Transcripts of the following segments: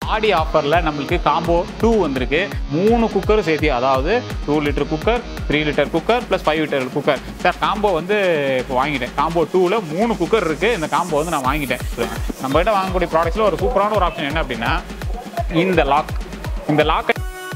ஆடி ஆஃபரில் நம்மளுக்கு காம்போ டூ வந்திருக்கு மூணு குக்கர் சேர்த்து அதாவது two litre cooker three litre cooker plus five litre cooker sir combo வந்து இப்போ வாங்கிட்டேன் காம்போ டூவில் மூணு குக்கர் இருக்குது இந்த காம்போ வந்து நான் வாங்கிட்டேன் நம்ம கிட்ட வாங்கக்கூடிய ப்ராடக்ட்ஸில் ஒரு சூப்பரான ஒரு ஆப்ஷன் என்ன அப்படின்னா இந்த லாக் இந்த லாக்கை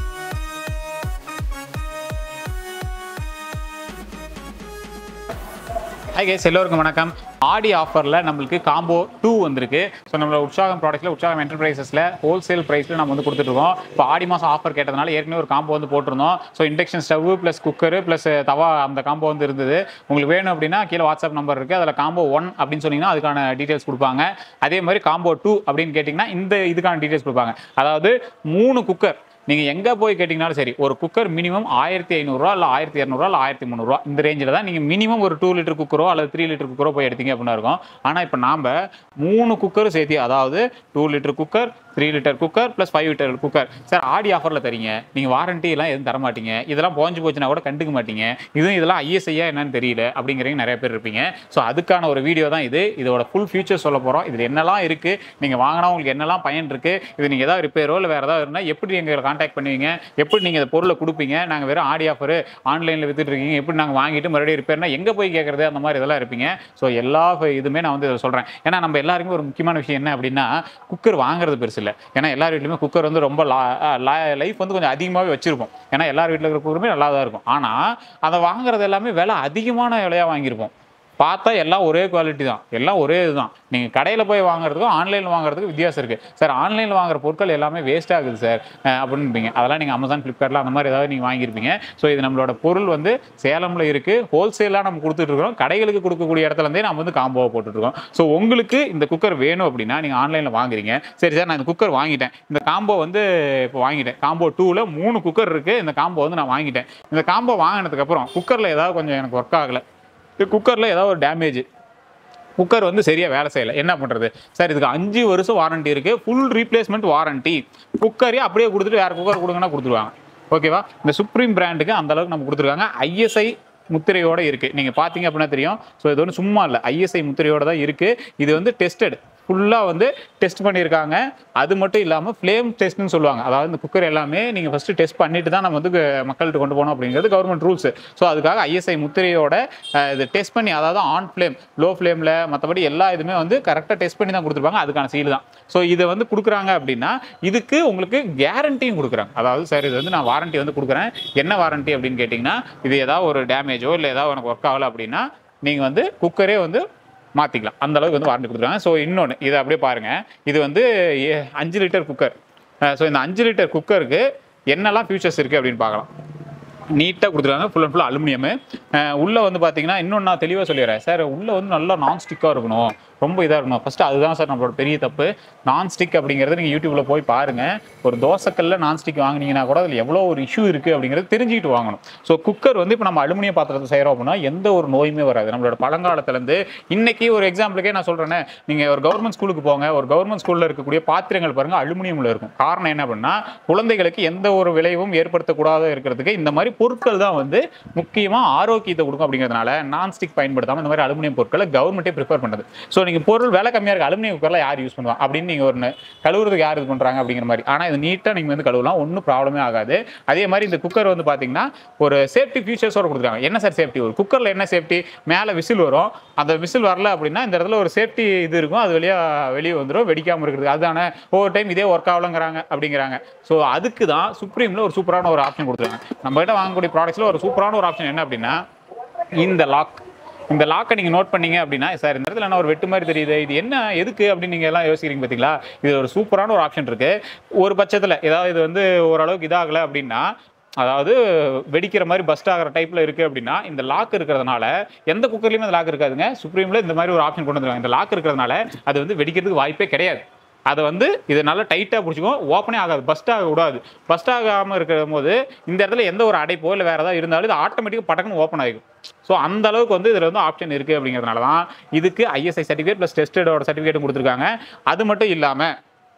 ஹாய் கேஸ் எல்லோருக்கும் வணக்கம் ஆடி ஆஃபரில் நம்மளுக்கு காம்போ டூ வந்திருக்கு ஸோ நம்மளோட உற்சாகம் ப்ராடக்ட்டில் உற்சாகம் என்டர்பிரைசஸில் ஹோல்சேல் ப்ரைஸில் நம்ம வந்து கொடுத்துட்ருக்கோம் இப்போ ஆடி மாதம் ஆஃபர் கேட்டதுனால ஏற்கனவே ஒரு காம்போ வந்து போட்டிருந்தோம் so induction stove plus cooker plus தவா அந்த காம்போ வந்து இருந்தது உங்களுக்கு வேணும் அப்படின்னா கீழே வாட்ஸ்அப் நம்பர் இருக்குது அதில் காம்போ ஒன் அப்படின்னு சொன்னீங்கன்னா அதுக்கான டீட்டெயில்ஸ் கொடுப்பாங்க அதே மாதிரி காம்போ டூ அப்படின்னு கேட்டிங்கன்னா இந்த இதுக்கான டீட்டெயில்ஸ் கொடுப்பாங்க அதாவது மூணு குக்கர் நீங்கள் எங்கே போய் கேட்டிங்கனாலும் சரி ஒரு குக்கர் மினிமம் ஆயிரத்தி ஐநூறுரூவா இல்லை ஆயிரத்தி இரநூறுவா இல்லை ஆயிரத்தி முந்நூறுரூவா இந்த ரேஞ்சில் தான் நீங்கள் மினிமம் ஒரு டூ லிட்டர் குக்கரோ அல்லது த்ரீ லிட்டர் குக்கரோ போய் எடுத்தீங்க அப்படின்னா இருக்கும் ஆனால் இப்போ நாம் மூணு குக்கர் சேர்த்தி அதாவது two litre cooker three litre cooker plus five litre cooker sir Aadi ஆஃபரில் தரீங்க நீங்கள் வாரண்டி எல்லாம் எதுவும் தர மாட்டீங்க இதெல்லாம் போஞ்சு போச்சுன்னா கூட கண்டுக்க மாட்டீங்க இதுவும் இதெல்லாம் ஐஎஸ்ஐயா என்னன்னு தெரியல அப்படிங்கிறவங்க நிறைய பேர் இருப்பீங்க ஸோ அதுக்கான ஒரு வீடியோ தான் இது இதோட ஃபுல் ஃபியூச்சர் சொல்ல போகிறோம் இதில் என்னெல்லாம் இருக்குது நீங்கள் வாங்கினா உங்களுக்கு என்னெல்லாம் பயன் இருக்குது இது நீங்கள் ஏதாவது ரிப்பேரோ இல்லை வேறு ஏதாவது இருந்தால் எப்படி எங்களை காண்டாக்ட் பண்ணுவீங்க எப்படி நீங்கள் இந்த பொருளை கொடுப்பீங்க நாங்கள் வெறும் ஆடி ஆஃபர் ஆன்லைனில் வித்துட்டு இருக்கீங்க எப்படி நாங்கள் வாங்கிட்டு மறுபடியும் ரிப்பேர்னா எங்கே போய் கேட்குறது அந்த மாதிரி இதெல்லாம் இருப்பீங்க ஸோ எல்லா இதுவுமே நான் வந்து இதில் சொல்கிறேன் ஏன்னா நம்ம எல்லாருக்குமே ஒரு முக்கியமான விஷயம் என்ன அப்படின்னா குக்கர் வாங்குறது பெருசு இல்லை ஏன்னா எல்லார் வீட்லையுமே குக்கர் வந்து ரொம்ப லைஃப் வந்து கொஞ்சம் அதிகமாகவே வச்சுருப்போம் ஏன்னா எல்லார் வீட்டில் இருக்கிற குக்கருமே நல்லா தான் இருக்கும் ஆனால் அதை வாங்குறது எல்லாமே விலை அதிகமான விலையாக வாங்கியிருப்போம் பார்த்தா எல்லாம் ஒரே குவாலிட்டி தான் எல்லாம் ஒரே இதுதான் நீங்கள் கடையில் போய் வாங்குறதுக்கும் ஆன்லைனில் வாங்குறதுக்கும் வித்தியாசம் இருக்குது சார் ஆன்லைனில் வாங்குற பொருட்கள் எல்லாமே வேஸ்ட் ஆகுது சார் அப்படின்பீங்க அதெல்லாம் நீங்கள் அமேசான் ஃப்ளிப்கார்ட்டில் அந்த மாதிரி ஏதாவது நீங்கள் வாங்கியிருப்பீங்க ஸோ இது நம்மளோட பொருள் வந்து சேலமில் இருக்குது ஹோல்சேலாக நம்ம கொடுத்துட்ருக்கோம் கடைகளுக்கு கொடுக்கக்கூடிய இடத்துலேருந்தே நம்ம வந்து காம்போவை போட்டுட்ருக்கோம் ஸோ உங்களுக்கு இந்த குக்கர் வேணும் அப்படின்னா நீங்கள் ஆன்லைனில் வாங்குறீங்க சரி சார் நான் இந்த குக்கர் வாங்கிட்டேன் இந்த காம்போ வந்து இப்போ வாங்கிட்டேன் காம்போ டூவில் மூணு குக்கர் இருக்குது இந்த காம்போ வந்து நான் வாங்கிட்டேன் இந்த காம்போ வாங்கினதுக்கப்புறம் குக்கரில் ஏதாவது கொஞ்சம் எனக்கு ஒர்க் ஆகலை குக்கரில் ஏதாவது ஒரு டேமேஜ் குக்கர் வந்து சரியாக வேலை செய்யலை என்ன பண்ணுறது சார் இதுக்கு அஞ்சு வருஷம் வாரண்டி இருக்குது ஃபுல் ரீப்ளேஸ்மெண்ட் வாரண்டி குக்கரே அப்படியே கொடுத்துட்டு வேறு குக்கர் கொடுங்கன்னா கொடுத்துருவாங்க ஓகேவா இந்த சுப்ரீம் பிராண்டுக்கு அந்த அளவுக்கு நம்ம கொடுத்துருக்காங்க ஐஎஸ்ஐ முத்திரையோட இருக்குது நீங்கள் பார்த்தீங்க அப்படின்னா தெரியும் ஸோ இது வந்து சும்மா இல்லை ஐஎஸ்ஐ முத்திரையோட தான் இருக்குது இது வந்து டெஸ்டட் ஃபுல்லாக வந்து டெஸ்ட் பண்ணியிருக்காங்க அது மட்டும் இல்லாமல் ஃப்ளேம் டெஸ்ட்னு சொல்லுவாங்க அதாவது இந்த குக்கர் எல்லாமே நீங்கள் ஃபஸ்ட்டு டெஸ்ட் பண்ணிட்டு தான் நம்ம வந்து கு- மக்கள்கிட்ட கொண்டு போகணும் அப்படிங்கிறது கவர்மெண்ட் ரூல்ஸ் ஸோ அதுக்காக ஐஎஸ்ஐ முத்திரையோட அஹ், இது டெஸ்ட் பண்ணி அதாவது ஆன் ஃப்ளேம் லோ ஃப்ளேமில் மற்றபடி எல்லா இதுவுமே வந்து கரெக்டாக டெஸ்ட் பண்ணி தான் கொடுத்துருப்பாங்க அதுக்கான சீல் தான் ஸோ இதை வந்து கொடுக்குறாங்க அப்படின்னா இதுக்கு உங்களுக்கு கேரண்டியும் கொடுக்குறாங்க அதாவது சார் இது வந்து நான் வாரண்டி வந்து கொடுக்குறேன் என்ன வாரண்டி அப்படின்னு கேட்டிங்கன்னா இது ஏதாவது ஒரு டேமேஜோ இல்லை ஏதாவது உனக்கு ஒர்க் ஆகலை அப்படின்னா நீங்கள் வந்து குக்கரே வந்து மாற்றிக்கலாம் அந்த அளவுக்கு வந்து வாரண்டி கொடுத்துருக்காங்க ஸோ இன்னொன்று இதை அப்படியே பாருங்கள் இது வந்து ஏ- அஞ்சு லிட்டர் குக்கர் ஸோ இந்த அஞ்சு லிட்டர் குக்கருக்கு என்னெல்லாம் ஃபியூச்சர்ஸ் இருக்குது அப்படின்னு பார்க்கலாம் நீட்டாக கொடுத்துருக்காங்க ஃபுல் அண்ட் ஃபுல் அலுமினியமு உள்ளே வந்து பார்த்தீங்கன்னா இன்னொன்று நான் தெளிவாக சொல்லிடுறேன் சார் உள்ளே வந்து நல்லா நான் ஸ்டிக்காக இருக்கணும் ரொம்ப இதாக இருக்கணும் ஃபஸ்ட்டு அதுதான் சார் நம்மளோட பெரிய தப்பு நான் ஸ்டிக் அப்படிங்கிறது நீங்கள் யூடியூப்பில் போய் பாருங்கள் ஒரு தோசைக்கல்ல நான் ஸ்டிக் வாங்குனீங்கன்னா கூட அதில் எவ்வளோ ஒரு இஷ்யூ இருக்குது அப்படிங்கிறது தெரிஞ்சுக்கிட்டு வாங்கணும் ஸோ குக்கர் வந்து இப்போ நம்ம அலுமினியம் பாத்திரத்தை செய்கிறோம் அப்படின்னா எந்த ஒரு நோயுமே வராது நம்மளோட பழங்காலத்துலேருந்து இன்னைக்கு ஒரு எக்ஸாம்பிளுக்கே நான் சொல்கிறேனே நீங்கள் ஒரு கவர்மெண்ட் ஸ்கூலுக்கு போங்க ஒரு கவர்மெண்ட் ஸ்கூலில் இருக்கக்கூடிய பாத்திரங்கள் பாருங்கள் அலுமினியமில் இருக்கும் காரணம் என்ன அப்படின்னா குழந்தைகளுக்கு எந்த ஒரு விளைவும் ஏற்படுத்தக்கூடாத இருக்கிறதுக்கு இந்த மாதிரி பொருட்கள் தான் வந்து முக்கியமாக ஆரோக்கியத்தை கொடுக்கும் அப்படிங்கிறதுனால நான்ஸ்டிக் பயன்படுத்தாமல் இந்த மாதிரி அலுமினியம் பொருட்களை கவர்மெண்ட்டே ப்ரிஃபர் பண்ணுறது ஸோ நீங்கள் பொருள் விலை கம்மியாக இருக்குது அலுமினியம் குக்கரில் யார் யூஸ் பண்ணுவாங்க அப்படின்னு நீங்கள் ஒரு கழுவுறதுக்கு யார் இது பண்ணுறாங்க அப்படிங்கிற மாதிரி ஆனால் இது நீட்டாக நீங்கள் வந்து கழுவலாம் ஒன்றும் ப்ராப்ளமே ஆகாது அதே மாதிரி இந்த குக்கர் வந்து பார்த்தீங்கன்னா ஒரு சேஃப்டி ஃபீச்சர்ஸோட கொடுத்துருக்காங்க என்ன சார் சேஃப்டி ஒரு குக்கரில் என்ன சேஃப்டி மேலே விசில் வரும் அந்த விசில் வரல அப்படின்னா இந்த இடத்துல ஒரு சேஃப்டி இது இருக்கும் அது வெளியாக வெளியே வந்துடும் வெடிக்காமல் இருக்கிறது அதுதானே ஒவ்வொரு டைம் இதே ஒர்க் ஆகலங்கிறாங்க அப்படிங்கிறாங்க ஸோ அதுக்கு தான் சுப்ரீமில் ஒரு சூப்பரான ஒரு ஆப்ஷன் கொடுத்துருக்காங்க நம்ம கிட்ட வாங்கக்கூடிய ப்ராடக்ட்ஸில் ஒரு சூப்பரான ஒரு ஆப்ஷன் என்ன அப்படின்னா இந்த லாக் இந்த லாக்கை நீங்கள் நோட் பண்ணீங்க அப்படின்னா சார் இந்த இடத்துல என்ன ஒரு வெட்டு மாதிரி தெரியுது இது என்ன எதுக்கு அப்படின்னு நீங்கள் எல்லாம் யோசிக்கிறீங்க பார்த்தீங்களா இது ஒரு சூப்பரான ஒரு ஆப்ஷன் இருக்குது ஒரு பட்சத்தில் ஏதாவது இது வந்து ஓரளவுக்கு இதாகலை அப்படின்னா அதாவது வெடிக்கிற மாதிரி பஸ்ட் ஆகிற டைப்பில் இருக்குது அப்படின்னா இந்த லாக் இருக்கிறதுனால எந்த குக்கர்லையுமே அந்த லாக் இருக்காதுங்க சுப்ரீமில் இந்த மாதிரி ஒரு ஆப்ஷன் கொண்டு வந்துருவாங்க இந்த லாக் இருக்கிறதுனால அது வந்து வெடிக்கிறதுக்கு வாய்ப்பே கிடையாது அதை வந்து இது நல்லா டைட்டாக பிடிச்சிக்கோ ஓப்பனே ஆகாது பஸ்ட் ஆக விடாது பஸ்ட் ஆகாமல் இருக்கிற போது இந்த இடத்துல எந்த ஒரு அடைப்போ இல்லை வேறு ஏதாவது இருந்தாலும் இது ஆட்டோமேட்டிக்காக பட்டக்குன்னு ஓப்பன் ஆகிடும் ஸோ அந்த அளவுக்கு வந்து இதில் வந்து ஆப்ஷன் இருக்குது அப்படிங்கிறதுனால தான் இதுக்கு ஐஎஸ்ஐ சர்டிஃபிகேட் ப்ளஸ் டெஸ்டடோட சர்டிஃபிகேட் கொடுத்துருக்காங்க அது மட்டும் இல்லாமல்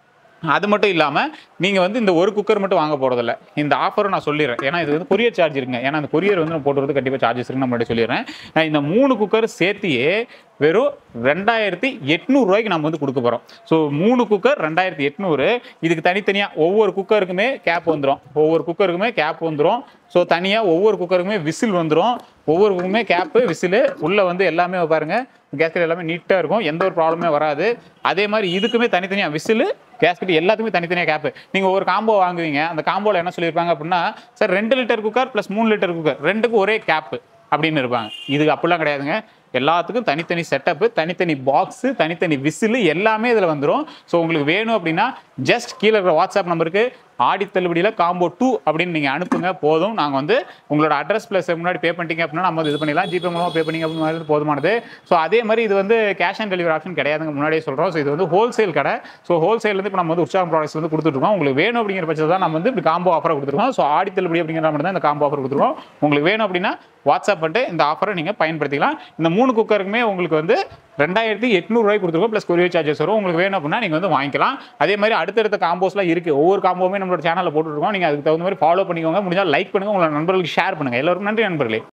அது மட்டும் இல்லாமல் நீங்கள் வந்து இந்த ஒரு குக்கர் மட்டும் வாங்க போகிறதில்ல இந்த ஆஃபரும் நான் சொல்லிடுறேன் ஏன்னா இது வந்து கொரியர் சார்ஜ் இருக்குங்க ஏன்னா அந்த கொரியர் வந்து நம்ம போட்டுறது கண்டிப்பாக சார்ஜஸ் இருக்குன்னு நான் முன்னாடி சொல்லிடுறேன் நான் இந்த மூணு குக்கர் சேர்த்தியே வெறும் ரெண்டாயிரத்தி எட்நூறுரூவாய்க்கு நம்ம வந்து கொடுக்க போகிறோம் ஸோ மூணு குக்கர் ரெண்டாயிரத்தி எட்நூறு இதுக்கு தனித்தனியாக ஒவ்வொரு குக்கருக்குமே கேப் வந்துடும் ஒவ்வொரு குக்கருக்குமே கேப் வந்துடும் ஸோ தனியாக ஒவ்வொரு குக்கருக்குமே விசில் வந்துடும் ஒவ்வொரு குக்குமே கேப்பு விசிலு உள்ளே வந்து எல்லாமே பாருங்க கேஸ்கெட் எல்லாமே நீட்டாக இருக்கும் எந்த ஒரு ப்ராப்ளமே வராது அதே மாதிரி இதுக்குமே தனித்தனியாக விசிலு கேஸ்கெட் எல்லாத்துக்குமே தனித்தனியாக கேப்பு நீங்கள் ஒரு காம்போ வாங்குவீங்க அந்த காம்போவில் என்ன சொல்லியிருப்பாங்க அப்படின்னா சார் ரெண்டு லிட்டர் குக்கர் ப்ளஸ் மூணு லிட்டர் குக்கர் ரெண்டுக்கும் ஒரே கேப்பு அப்படின்னு இருப்பாங்க இதுக்கு அப்படிலாம் கிடையாதுங்க எல்லாத்துக்கும் தனித்தனி செட்டப்பு தனித்தனி பாக்ஸு தனித்தனி விசிலு எல்லாமே இதில் வந்துடும் ஸோ உங்களுக்கு வேணும் அப்படின்னா ஜஸ்ட் கீழே இருக்கிற வாட்ஸ்அப் நம்பருக்கு ஆடி தள்ளுபடியில் காம்போ டூ அப்படின்னு நீங்கள் அனுப்புங்க போதும் நாங்கள் வந்து உங்களோட அட்ரஸ் ப்ளஸ் முன்னாடி பே பண்ணிட்டீங்க அப்படின்னா நம்ம வந்து இது பண்ணிடலாம் ஜிபே மூலமாக பே பண்ணிங்க அப்படின்னு போதுமானது ஸோ அதே மாதிரி இது வந்து கேஷ் ஆன் டெலிவரி ஆப்ஷன் கிடையாதுங்க முன்னாடியே சொல்கிறோம் ஸோ இது வந்து ஹோல்சேல் கடை ஸோ ஹோல்சேல் இப்போ நம்ம வந்து உற்சாகம் ப்ராடக்ட்ஸ் வந்து கொடுத்துருக்கோம் உங்களுக்கு வேணும் அப்படிங்கிற பட்சத்தில் தான் நம்ம வந்து இப்படி காம்போ ஆஃபர் கொடுத்துருக்கோம் ஸோ ஆடி தள்ளுபடி அப்படிங்கிற மட்டும் தான் இந்த காம்போ ஆஃபர் கொடுத்துருக்கோம் உங்களுக்கு வேணும் அப்படின்னா வாட்ஸ்அப் பண்ணிட்டு இந்த ஆஃபரை நீங்கள் பயன்படுத்திக்கலாம் இந்த மூணு குக்கருக்குமே உங்களுக்கு வந்து ரெண்டாயிரத்தி எட்நூறுவாய்க்கு கொடுத்துருக்கோம் ப்ளஸ் கொரியர் சார்ஜஸ் வரும் உங்களுக்கு வேணும் அப்படின்னா நீங்கள் வந்து வாங்கிக்கலாம் அதே மாதிரி அடுத்தடுத்த காம்போஸ்லாம் இருக்குது ஒவ்வொரு காம்போவுமே நம்மளோட சேனலில் போட்டுருக்கோம் நீங்கள் அதுக்கு தகுந்த மாதிரி ஃபாலோ பண்ணிக்கோங்க முடிஞ்சால் லைக் பண்ணுங்கள் உங்களோட நண்பர்களுக்கு ஷேர் பண்ணுங்கள் எல்லோருக்கும் நன்றி நண்பர்களே